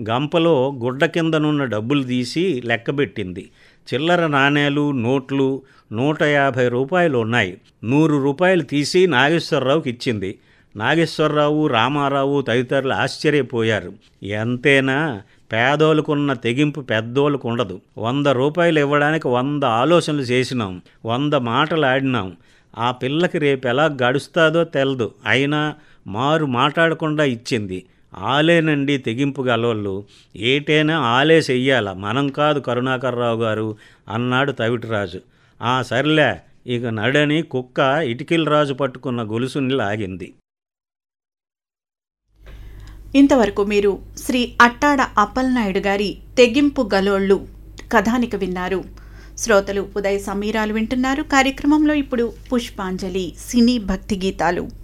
గంపలో గుడ్డ కిందనున్న డబ్బులు తీసి లెక్కబెట్టింది చిల్లర నాణేలు నోట్లు నూట యాభై రూపాయలు ఉన్నాయి నూరు రూపాయలు తీసి నాగేశ్వరరావుకి ఇచ్చింది నాగేశ్వరరావు రామారావు తదితరులు ఆశ్చర్యపోయారు ఎంతేనా పేదోళ్ళకున్న తెగింపు పెద్దోళ్ళకు ఉండదు వంద రూపాయలు ఇవ్వడానికి వంద ఆలోచనలు చేసినాం వంద మాటలు ఆడినాం ఆ పిల్లకి రేపు ఎలా గడుస్తాదో తెలదు అయినా మారు మాట్లాడకుండా ఇచ్చింది ఆలేనండి తెగింపు గలవాళ్ళు ఏటైనా ఆలే చెయ్యాల మనం కాదు కరుణాకర్రావు గారు అన్నాడు తవిటిరాజు ఆ సర్లే ఇక నడని కుక్క ఇటికిల రాజు పట్టుకున్న గొలుసుని లాగింది ఇంతవరకు మీరు శ్రీ అట్టాడ అప్పలనాయుడు గారి తెగింపు గలోళ్ళు కథానిక విన్నారు శ్రోతలు ఉదయ సమీరాలు వింటున్నారు కార్యక్రమంలో ఇప్పుడు పుష్పాంజలి సినీ భక్తి గీతాలు